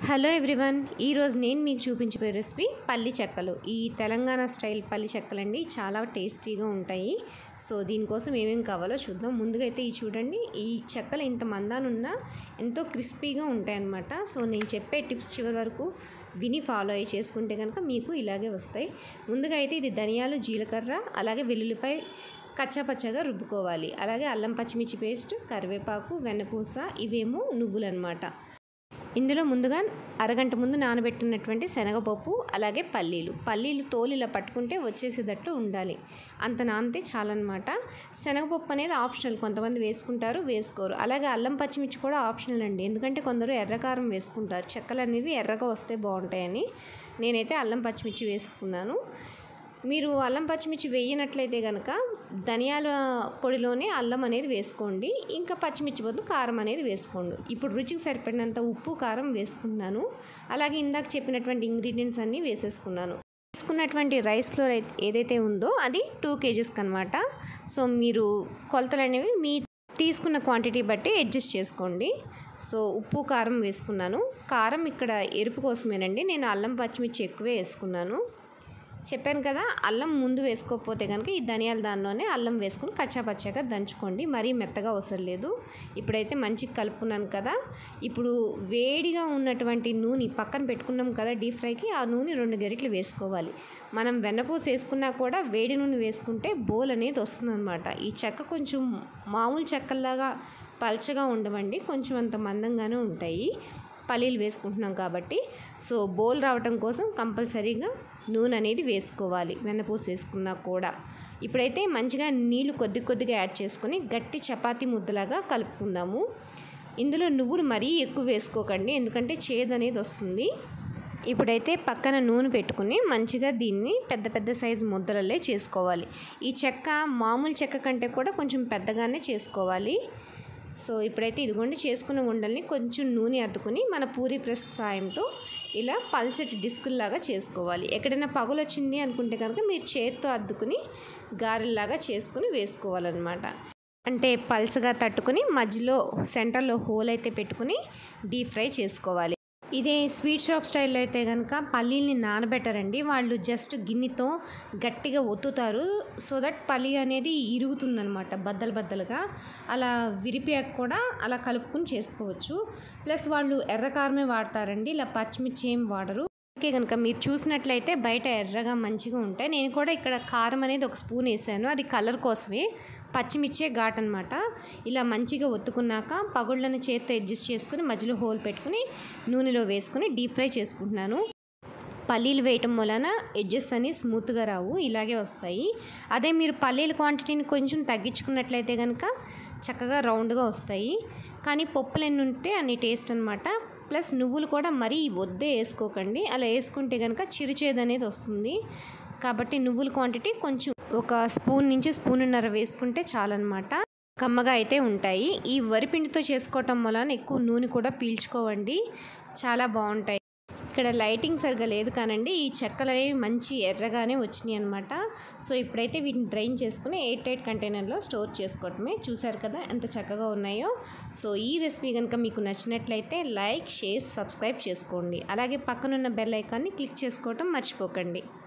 hello everyone ఈరోజు నేను మీకు చూపించబోయే రెసిపీ పల్లి చెక్కలు ఈ తెలంగాణ స్టైల్ పల్లి చెక్కలండి చాలా టేస్టీగా ఉంటాయి సో దీనికోసం ఏమేమి కావాలో చూద్దాం ముందుగా అయితే ఈ చూడండి ఈ చెక్కలు ఇంత మందానున్నా ఎంతో క్రిస్పీగా ఉంటాయన్నమాట సో నేను చెప్పే టిప్స్ చివరి వరకు విని ఫాలో అయ్యి చేసుకుంటే కనుక మీకు ఇలాగే వస్తాయి ముందుగా అయితే ఇది ధనియాలు జీలకర్ర అలాగే వెల్లుల్లిపాయ కచ్చాపచ్చగా రుబ్బుకోవాలి అలాగే అల్లం పచ్చిమిర్చి పేస్ట్ కరివేపాకు వెన్నపూస ఇవేమో నువ్వులు అనమాట ఇందులో ముందుగా అరగంట ముందు నానబెట్టినటువంటి శనగపప్పు అలాగే పల్లీలు పల్లీలు తోలు ఇలా పట్టుకుంటే వచ్చేసేటట్లు ఉండాలి అంత నానితే చాలన్నమాట శనగపప్పు అనేది ఆప్షనల్ కొంతమంది వేసుకుంటారు వేసుకోరు అలాగే అల్లం పచ్చిమిర్చి కూడా ఆప్షనల్ అండి ఎందుకంటే కొందరు ఎర్రకారం వేసుకుంటారు చెక్కలు అనేవి ఎర్రగా వస్తే బాగుంటాయని నేనైతే అల్లం పచ్చిమిర్చి వేసుకున్నాను మీరు అల్లం పచ్చిమిర్చి వేయనట్లయితే కనుక ధనియాల పొడిలోనే అల్లం అనేది వేసుకోండి ఇంకా పచ్చిమిర్చి బదులు కారం అనేది వేసుకోండి ఇప్పుడు రుచికి సరిపడినంత ఉప్పు కారం వేసుకున్నాను అలాగే ఇందాక చెప్పినటువంటి ఇంగ్రీడియంట్స్ అన్నీ వేసేసుకున్నాను వేసుకున్నటువంటి రైస్ ఫ్లోర్ అయితే ఏదైతే ఉందో అది టూ కేజీస్కి అనమాట సో మీరు కొలతలు అనేవి మీ తీసుకున్న క్వాంటిటీ బట్టి అడ్జస్ట్ చేసుకోండి సో ఉప్పు కారం వేసుకున్నాను కారం ఇక్కడ ఎరుపు కోసమేనండి నేను అల్లం పచ్చిమిర్చి ఎక్కువే వేసుకున్నాను చెప్పాను కదా అల్లం ముందు వేసుకోకపోతే కనుక ఈ ధనియాల దానిలోనే అల్లం వేసుకుని కచ్చాపచ్చాగా దంచుకోండి మరీ మెత్తగా అవసరం లేదు ఇప్పుడైతే మంచిగా కలుపుకున్నాను కదా ఇప్పుడు వేడిగా ఉన్నటువంటి నూనె పక్కన పెట్టుకున్నాం కదా డీప్ ఫ్రైకి ఆ నూనె రెండు గరిటలు వేసుకోవాలి మనం వెన్నపూస వేసుకున్నా కూడా వేడి నూనె వేసుకుంటే బోల్ అనేది వస్తుందన్నమాట ఈ చెక్క కొంచెం మామూలు చెక్కల్లాగా పల్చగా ఉండవండి కొంచెం అంత మందంగానే ఉంటాయి పల్లీలు వేసుకుంటున్నాం కాబట్టి సో బోల్ రావటం కోసం కంపల్సరీగా నూనె అనేది వేసుకోవాలి వెన్నపూస వేసుకున్నా కూడా ఇప్పుడైతే మంచిగా నీళ్లు కొద్ది కొద్దిగా యాడ్ చేసుకొని గట్టి చపాతీ ముద్దలాగా కలుపుకుందాము ఇందులో నువ్వులు మరీ ఎక్కువ వేసుకోకండి ఎందుకంటే చేదు అనేది వస్తుంది ఇప్పుడైతే పక్కన నూనె పెట్టుకుని మంచిగా దీన్ని పెద్ద పెద్ద సైజు ముద్దలలే చేసుకోవాలి ఈ చెక్క మామూలు చెక్క కంటే కూడా కొంచెం పెద్దగానే చేసుకోవాలి సో ఇప్పుడైతే ఇదిగోండి చేసుకున్న ఉండల్ని కొంచెం నూనె అద్దుకుని మన పూరి ప్రెస్ సాయంతో ఇలా పల్చటి డిస్కుల్లాగా చేసుకోవాలి ఎక్కడైనా పగులు వచ్చింది అనుకుంటే కనుక మీరు చేతితో అద్దుకుని గారెల్లాగా చేసుకుని వేసుకోవాలన్నమాట అంటే పల్చగా తట్టుకుని మధ్యలో సెంటర్లో హోల్ అయితే పెట్టుకుని డీప్ ఫ్రై చేసుకోవాలి ఇదే స్వీట్ షాప్ స్టైల్లో అయితే కనుక పల్లీల్ని నానబెట్టరండి వాళ్ళు జస్ట్ గిన్నెతో గట్టిగా ఒత్తుతారు సో దట్ పల్లి అనేది ఇరుగుతుందనమాట బద్దలు బద్దలుగా అలా విరిపాక కూడా అలా కలుపుకుని చేసుకోవచ్చు ప్లస్ వాళ్ళు ఎర్రకారమే వాడతారండి ఇలా పచ్చిమిర్చి ఏం వాడరు ఓకే కనుక మీరు చూసినట్లయితే బయట ఎర్రగా మంచిగా ఉంటాయి నేను కూడా ఇక్కడ కారం అనేది ఒక స్పూన్ వేసాను అది కలర్ కోసమే పచ్చిమిర్చే ఘాట్ అనమాట ఇలా మంచిగా ఒత్తుకున్నాక పగుళ్ళని చేత్తో అడ్జస్ట్ చేసుకుని మధ్యలో హోల్ పెట్టుకుని నూనెలో వేసుకుని డీప్ ఫ్రై చేసుకుంటున్నాను పల్లీలు వేయటం వలన ఎడ్జెస్ అని స్మూత్గా రావు ఇలాగే వస్తాయి అదే మీరు పల్లీల క్వాంటిటీని కొంచెం తగ్గించుకున్నట్లయితే కనుక చక్కగా రౌండ్గా వస్తాయి కానీ పప్పులు ఎన్ని ఉంటే అన్ని టేస్ట్ అనమాట ప్లస్ నువ్వులు కూడా మరీ వద్దే వేసుకోకండి అలా వేసుకుంటే కనుక చిరుచేదు అనేది వస్తుంది కాబట్టి నువ్వుల క్వాంటిటీ కొంచెం ఒక స్పూన్ నుంచి స్పూన్నర వేసుకుంటే చాలన్నమాట కమ్మగా అయితే ఉంటాయి ఈ వరిపిండితో చేసుకోవటం వలన ఎక్కువ నూనె కూడా పీల్చుకోవండి చాలా బాగుంటాయి ఇక్కడ లైటింగ్ సరిగా లేదు కానండి ఈ చెక్కలు అనేవి మంచి ఎర్రగానే వచ్చినాయి అనమాట సో ఇప్పుడైతే వీటిని డ్రైన్ చేసుకుని ఎయిట్ ఎయిట్ కంటైనర్లో స్టోర్ చేసుకోవటమే చూసారు కదా ఎంత చక్కగా ఉన్నాయో సో ఈ రెసిపీ కనుక మీకు నచ్చినట్లయితే లైక్ షేర్ సబ్స్క్రైబ్ చేసుకోండి అలాగే పక్కనున్న బెల్ ఐకాన్ని క్లిక్ చేసుకోవటం మర్చిపోకండి